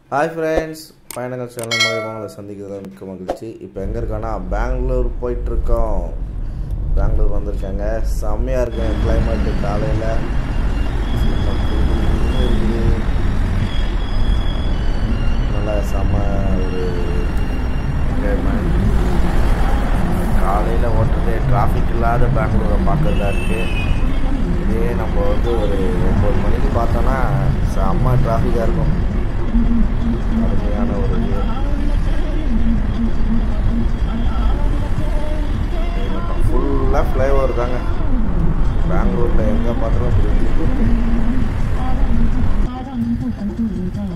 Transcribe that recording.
hi friends பயணங்கள் channel மூலயமா உங்களை சந்திக்கிறதுல மிக்க மகிழ்ச்சி இப்போ எங்கே இருக்கோன்னா பெங்களூர் போயிட்டுருக்கோம் பெங்களூர் வந்திருக்காங்க செம்மையாக இருக்கு கிளைமேட்டு காலையில் நல்லா செம்ம ஒரு என்ஜாய்மெண்ட் காலையில் ஓட்டுறதே டிராஃபிக் இல்லாத பெங்களூரை பார்க்குறதா இருக்குது இதே நம்ம வந்து ஒரு ஒம்பது மணிக்கு பார்த்தோன்னா செம்ம டிராஃபிக்காக இருக்கும் அருமையான ஒரு இது ஃபுல்லாக ஃப்ளைஓவர் தாங்க பெங்களூரில் எங்கே பார்த்தாலும் புரிஞ்சு 搭到您不同步您的